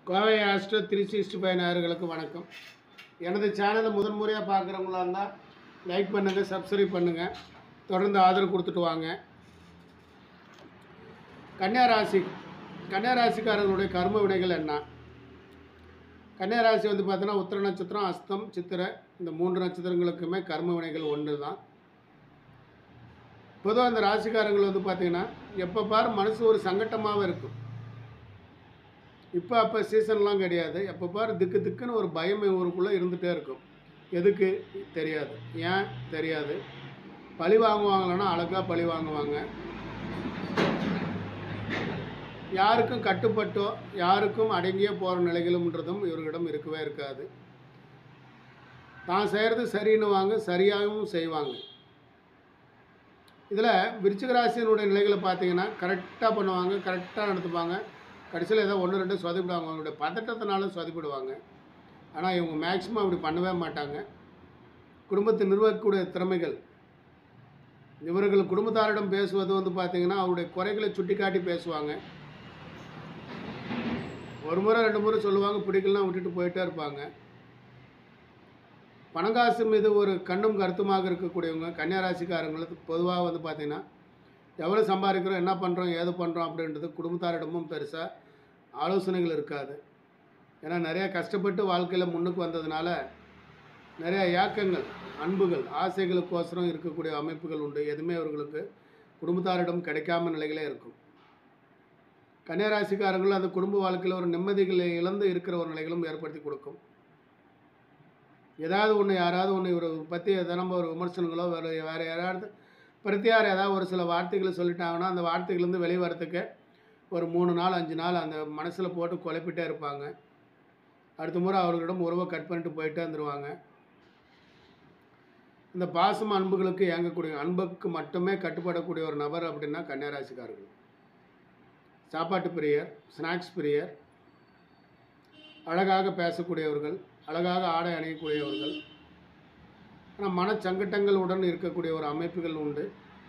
Kovai Astro three sixty five நேயர்களுக்கு வணக்கம் எனது சேனலை முதன் முறையாக பார்க்குறவங்களா இருந்தால் லைக் பண்ணுங்கள் சப்ஸ்கிரைப் பண்ணுங்கள் தொடர்ந்து ஆதரவு கொடுத்துட்டு வாங்க கன்னியா ராசி கன்னியா ராசிக்காரர்களுடைய கர்ம வினைகள் என்ன கன்னியா ராசி வந்து பார்த்தீங்கன்னா உத்திர நட்சத்திரம் அஸ்தம் சித்திரை இந்த மூன்று நட்சத்திரங்களுக்குமே கர்ம வினைகள் ஒன்று தான் பொதுவாக இந்த ராசிக்காரங்கள் வந்து பார்த்தீங்கன்னா எப்போ பாரு மனசு ஒரு சங்கட்டமாகவே இருக்கும் இப்போ அப்போ சீசன்லாம் கிடையாது எப்போ பாரு திக்கு திக்குன்னு ஒரு பயம் ஊருக்குள்ளே இருந்துகிட்டே இருக்கும் எதுக்கு தெரியாது ஏன் தெரியாது பழி வாங்குவாங்களன்னா அழகாக பழி வாங்குவாங்க யாருக்கும் கட்டுப்பட்டோ யாருக்கும் அடங்கியே போகிற நிலைகளும்ன்றதும் இவர்களிடம் இருக்கவே இருக்காது தான் செய்கிறது சரின்னு வாங்க சரியாகவும் செய்வாங்க இதில் விருச்சிக ராசியினுடைய நிலைகளை பார்த்தீங்கன்னா கரெக்டாக பண்ணுவாங்க கரெக்டாக நடத்துப்பாங்க கடைசியில் ஏதோ ஒன்று ரெண்டு சொதப்பிடுவாங்க அவங்களுடைய பதட்டத்தினால சொதப்பிடுவாங்க ஆனால் இவங்க மேக்ஸிமம் அப்படி பண்ணவே மாட்டாங்க குடும்பத்தை நிர்வகிக்கக்கூடிய திறமைகள் இவர்கள் குடும்பத்தாரிடம் பேசுவது வந்து பார்த்தீங்கன்னா அவருடைய குறைகளை சுட்டி காட்டி பேசுவாங்க ஒரு முறை ரெண்டு முறை சொல்லுவாங்க பிடிக்கலாம் விட்டுட்டு போயிட்டே இருப்பாங்க பணங்காசு மீது ஒரு கண்ணும் கருத்துமாக இருக்கக்கூடியவங்க கன்னியாராசிக்காரங்களுக்கு பொதுவாக வந்து பார்த்திங்கன்னா எவ்வளோ சம்பாதிக்கிறோம் என்ன பண்ணுறோம் ஏது பண்ணுறோம் அப்படின்றது குடும்பத்தாரிடமும் பெருசாக ஆலோசனைகள் இருக்காது ஏன்னா நிறையா கஷ்டப்பட்டு வாழ்க்கையில் முன்னுக்கு வந்ததுனால நிறையா ஏக்கங்கள் அன்புகள் ஆசைகளுக்கோசரம் இருக்கக்கூடிய அமைப்புகள் உண்டு எதுவுமே அவர்களுக்கு குடும்பத்தாரிடம் கிடைக்காம நிலைகளே இருக்கும் கன்னியாராசிக்காரர்கள் அந்த குடும்ப வாழ்க்கையில் ஒரு நிம்மதிகளை இழந்து இருக்கிற ஒரு நிலைகளும் ஏற்படுத்தி கொடுக்கும் ஏதாவது ஒன்று யாராவது ஒன்று இவரை பற்றி தினமும் ஒரு விமர்சனங்களோ வேறு வேறு யாராவது பிரத்தியார் ஏதாவது ஒரு சில வார்த்தைகளை சொல்லிட்டாங்கன்னா அந்த வார்த்தைகள்லேருந்து வெளியே வரத்துக்கு ஒரு மூணு நாள் அஞ்சு நாள் அந்த மனசில் போட்டு குழப்பிட்டே இருப்பாங்க அடுத்த முறை அவர்களிடம் உறவை கட் பண்ணிட்டு போயிட்டே வந்துடுவாங்க இந்த பாசம் அன்புகளுக்கு இயங்கக்கூடிய அன்புக்கு மட்டுமே கட்டுப்படக்கூடிய ஒரு நபர் அப்படின்னா கன்னியாராசிக்காரர்கள் சாப்பாட்டு பிரியர் ஸ்நாக்ஸ் பிரியர் அழகாக பேசக்கூடியவர்கள் அழகாக ஆடை அணியக்கூடியவர்கள் ஆனால் மனச்சங்கட்டங்களுடன் இருக்கக்கூடிய ஒரு அமைப்புகள் உண்டு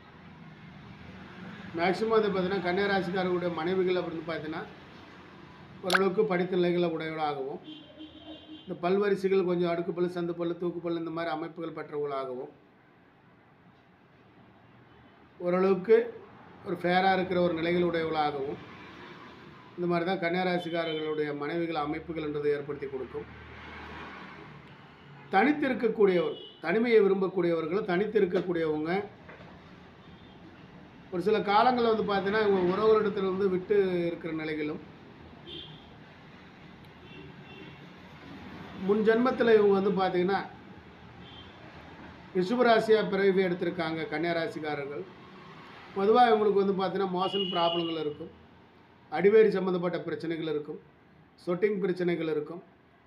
மேக்சிமம் வந்து பார்த்தீங்கன்னா கன்னியாராசிக்காரர்களுடைய மனைவிகள் அப்படின்னு பார்த்தீங்கன்னா ஓரளவுக்கு படித்த நிலைகளை உடையவளாகவும் இந்த பல்வரிசைகள் கொஞ்சம் அடுக்கு பல் சந்து பல் தூக்கு பல் இந்த மாதிரி அமைப்புகள் பெற்றவர்களாகவும் ஓரளவுக்கு ஒரு ஃபேராக இருக்கிற ஒரு நிலைகள் உடையவளாகவும் இந்த மாதிரி தான் கன்னியாராசிக்காரர்களுடைய மனைவிகள் அமைப்புகள்ன்றது ஏற்படுத்தி கொடுக்கும் தனித்து இருக்கக்கூடியவர் தனிமையை விரும்பக்கூடியவர்கள் தனித்து இருக்கக்கூடியவங்க ஒரு சில காலங்களில் வந்து பார்த்தீங்கன்னா இவங்க உறவுகளிடத்தில் வந்து விட்டு இருக்கிற நிலைகளும் முன் ஜென்மத்தில் இவங்க வந்து பார்த்தீங்கன்னா ரிஷபராசியாக பிறவி எடுத்திருக்காங்க கன்னியாராசிக்காரர்கள் பொதுவாக இவங்களுக்கு வந்து பார்த்தீங்கன்னா மோஷன் ப்ராப்ளங்கள் இருக்கும் அடிவேரி சம்மந்தப்பட்ட பிரச்சனைகள் இருக்கும் சொட்டிங் பிரச்சனைகள் இருக்கும்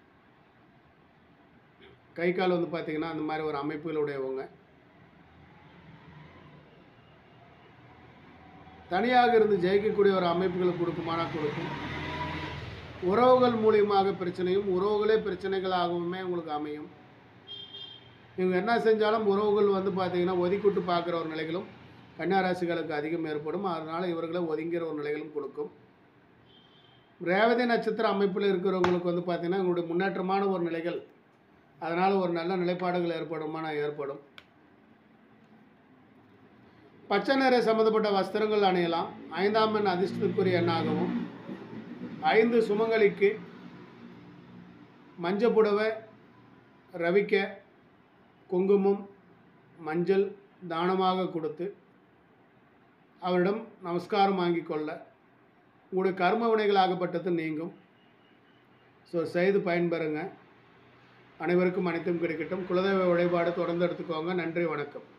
கை கால் வந்து பார்த்திங்கன்னா அந்த மாதிரி ஒரு அமைப்புகளுடையவங்க தனியாக இருந்து ஜெயிக்கக்கூடிய ஒரு அமைப்புகளை கொடுக்குமானா கொடுக்கும் உறவுகள் மூலியமாக பிரச்சனையும் உறவுகளே பிரச்சனைகளாகவுமே உங்களுக்கு அமையும் இவங்க என்ன செஞ்சாலும் உறவுகள் வந்து பார்த்திங்கன்னா ஒதுக்கிவிட்டு பார்க்குற ஒரு நிலைகளும் கன்னியாராசிகளுக்கு அதிகம் ஏற்படும் அதனால் இவர்களை ஒதுங்கிற ஒரு நிலைகளும் கொடுக்கும் ரேவதி நட்சத்திர அமைப்பில் இருக்கிறவங்களுக்கு வந்து பார்த்திங்கன்னா இவங்களுடைய முன்னேற்றமான ஒரு நிலைகள் அதனால் ஒரு நல்ல நிலைப்பாடுகள் ஏற்படுமான ஏற்படும் பச்சை நிற சம்மந்தப்பட்ட வஸ்திரங்கள் அணியலாம் ஐந்தாம் எண் அதிர்ஷ்டத்துக்குரிய எண்ணாகவும் ஐந்து சுமங்கலிக்கு மஞ்சள் புடவை ரவிக்க குங்குமம் மஞ்சள் தானமாக கொடுத்து அவரிடம் நமஸ்காரம் வாங்கி கொள்ள உங்களுடைய கர்ம வினைகளாகப்பட்டது நீங்கும் ஸோ செய்து பயன்பெறுங்க அனைவருக்கும் அனைத்தும் கிடைக்கட்டும் குலதெய்வ வழிபாடு தொடர்ந்து எடுத்துக்கோங்க நன்றி வணக்கம்